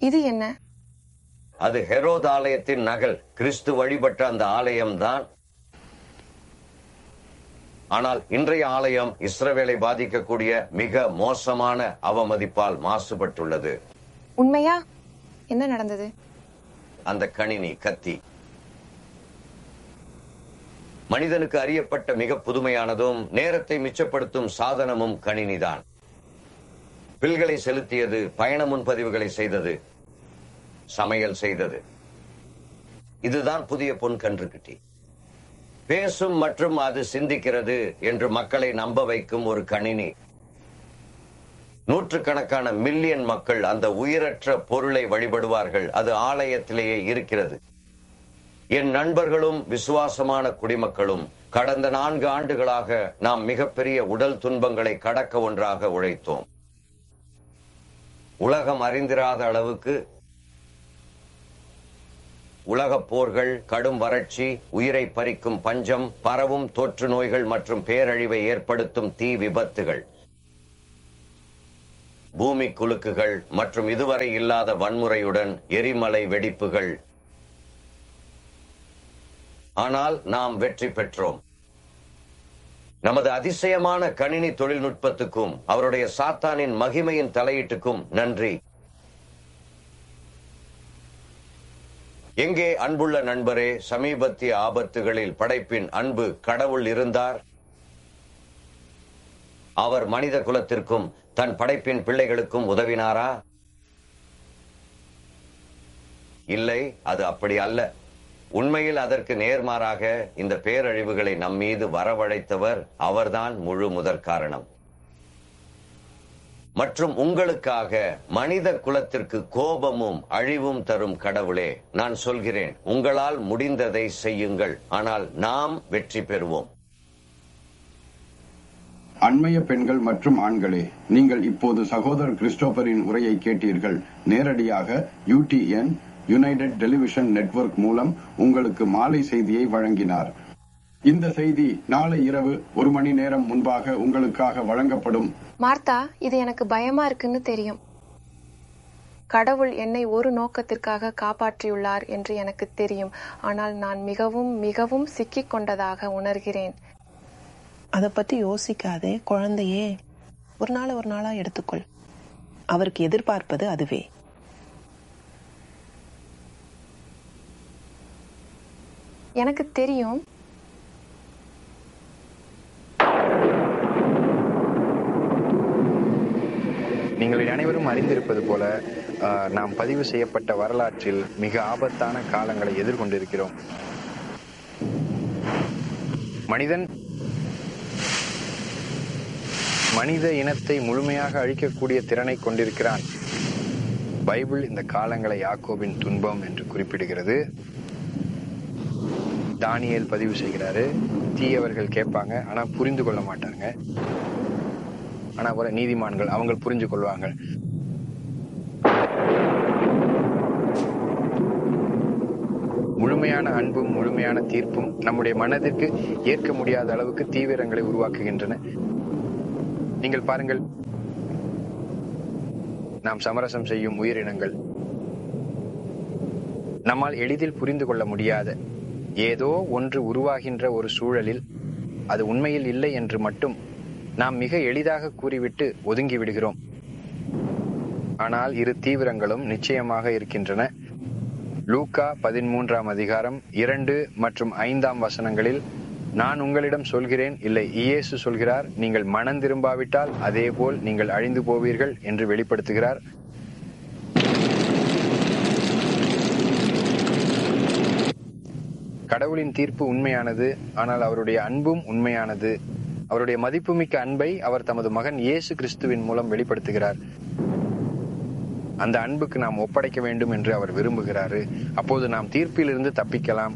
இது என்ன அது ஹெரோத் ஆலயத்தின் நகல் கிறிஸ்து வழிபட்ட அந்த ஆலயம்தான் ஆனால் இன்றைய ஆலயம் இஸ்ரவேலை பாதிக்கக்கூடிய மிக மோசமான அவமதிப்பால் மாசுபட்டுள்ளது உண்மையா என்ன நடந்தது அந்த கணினி கத்தி மனிதனுக்கு அறியப்பட்ட மிக புதுமையானதும் நேரத்தை மிச்சப்படுத்தும் சாதனமும் கணினிதான் பில்களை செலுத்தியது பயண முன்பதிவுகளை செய்தது சமையல் செய்தது இதுதான் புதிய பொன் கன்றுக்குட்டி பேசும் மற்றும் அது சிந்திக்கிறது என்று மக்களை நம்ப வைக்கும் ஒரு கணினி நூற்றுக்கணக்கான மில்லியன் மக்கள் அந்த உயிரற்ற பொருளை வழிபடுவார்கள் அது ஆலயத்திலேயே இருக்கிறது என் நண்பர்களும் விசுவாசமான குடிமக்களும் கடந்த நான்கு ஆண்டுகளாக நாம் மிகப்பெரிய உடல் துன்பங்களை கடக்க ஒன்றாக உழைத்தோம் உலகம் அறிந்திராத அளவுக்கு உலகப் போர்கள் கடும் வறட்சி உயிரை பறிக்கும் பஞ்சம் பரவும் தொற்று நோய்கள் மற்றும் பேரழிவை ஏற்படுத்தும் தீ விபத்துகள் பூமி குலுக்குகள் மற்றும் இதுவரை இல்லாத வன்முறையுடன் எரிமலை வெடிப்புகள் ஆனால் நாம் வெற்றி பெற்றோம் நமது அதிசயமான கணினி தொழில்நுட்பத்துக்கும் அவருடைய சாத்தானின் மகிமையின் தலையீட்டுக்கும் நன்றி எங்கே அன்புள்ள நண்பரே சமீபத்திய ஆபத்துகளில் படைப்பின் அன்பு கடவுள் இருந்தார் அவர் மனித குலத்திற்கும் தன் படைப்பின் பிள்ளைகளுக்கும் உதவினாரா இல்லை அது அப்படி அல்ல உண்மையில் அதற்கு நேர்மாறாக இந்த பேரழிவுகளை நம் மீது வரவழைத்தவர் அவர்தான் முழு முதற் காரணம் மற்றும் உங்களுக்காக மனித குலத்திற்கு கோபமும் அழிவும் தரும் கடவுளே நான் சொல்கிறேன் உங்களால் முடிந்ததை செய்யுங்கள் ஆனால் நாம் வெற்றி பெறுவோம் அண்மைய பெண்கள் மற்றும் ஆண்களே நீங்கள் இப்போது சகோதரர் கிறிஸ்டோபரின் உரையை கேட்டீர்கள் நேரடியாக யூடிஎன் யுனைடெட் டெலிவிஷன் நெட்வொர்க் மூலம் உங்களுக்கு மாலை செய்தியை வழங்கினார் இந்த செய்தி நாளை இரவு ஒரு மணி நேரம் முன்பாக உங்களுக்காக வழங்கப்படும் மார்த்தா இது எனக்கு பயமா இருக்குன்னு தெரியும் கடவுள் என்னை ஒரு நோக்கத்திற்காக காப்பாற்றியுள்ளார் என்று எனக்கு தெரியும் ஆனால் நான் மிகவும் மிகவும் சிக்கிக் கொண்டதாக உணர்கிறேன் அதை பத்தி யோசிக்காதே குழந்தையே ஒரு நாள் ஒரு நாளா எடுத்துக்கொள் அவருக்கு எதிர்பார்ப்பது அதுவே எனக்கு தெரியும் நீங்கள் அனைவரும் அறிந்திருப்பது போல ஆஹ், நாம் பதிவு செய்யப்பட்ட வரலாற்றில் மிக ஆபத்தான காலங்களை எதிர்கொண்டிருக்கிறோம் மனிதன் மனித இனத்தை முழுமையாக அழிக்கக்கூடிய திறனை கொண்டிருக்கிறான் பைபிள் இந்த காலங்களை யாக்கோபின் துன்பம் என்று குறிப்பிடுகிறது தானியேல் பதிவு செய்கிறாரு தீயவர்கள் கேட்பாங்க ஆனா புரிந்து கொள்ள மாட்டாங்க ஆனா போல நீதிமான்கள் அவங்க புரிஞ்சு கொள்வாங்க முழுமையான அன்பும் முழுமையான தீர்ப்பும் நம்முடைய மனதிற்கு ஏற்க முடியாத அளவுக்கு தீவிரங்களை உருவாக்குகின்றன நீங்கள் பாருங்கள் நாம் சமரசம் செய்யும் உயிரினங்கள் நம்மால் எளிதில் புரிந்து கொள்ள முடியாத ஏதோ ஒன்று உருவாகின்ற ஒரு சூழலில் அது உண்மையில் இல்லை என்று மட்டும் நாம் மிக எளிதாக கூறிவிட்டு ஒதுங்கி விடுகிறோம் ஆனால் இரு தீவிரங்களும் நிச்சயமாக இருக்கின்றன லூக்கா பதிமூன்றாம் அதிகாரம் இரண்டு மற்றும் ஐந்தாம் வசனங்களில் நான் உங்களிடம் சொல்கிறேன் இல்லை இயேசு சொல்கிறார் நீங்கள் மனம் திரும்பாவிட்டால் அதேபோல் நீங்கள் அழிந்து போவீர்கள் என்று வெளிப்படுத்துகிறார் கடவுளின் தீர்ப்பு உண்மையானது ஆனால் அவருடைய அன்பும் உண்மையானது அவருடைய மதிப்புமிக்க அன்பை அவர் தமது மகன் இயேசு கிறிஸ்துவின் மூலம் வெளிப்படுத்துகிறார் அந்த அன்புக்கு நாம் ஒப்படைக்க வேண்டும் என்று அவர் விரும்புகிறாரு அப்போது நாம் தீர்ப்பிலிருந்து தப்பிக்கலாம்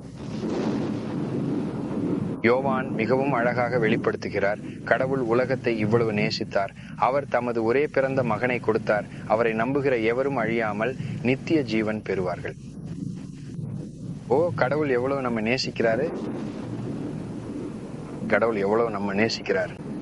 யோவான் மிகவும் அழகாக வெளிப்படுத்துகிறார் கடவுள் உலகத்தை இவ்வளவு நேசித்தார் அவர் தமது ஒரே பிறந்த மகனை கொடுத்தார் அவரை நம்புகிற எவரும் அழியாமல் நித்திய ஜீவன் பெறுவார்கள் ஓ கடவுள் எவ்வளவு நம்ம நேசிக்கிறாரு கடவுள் எவ்வளவு நம்ம நேசிக்கிறார்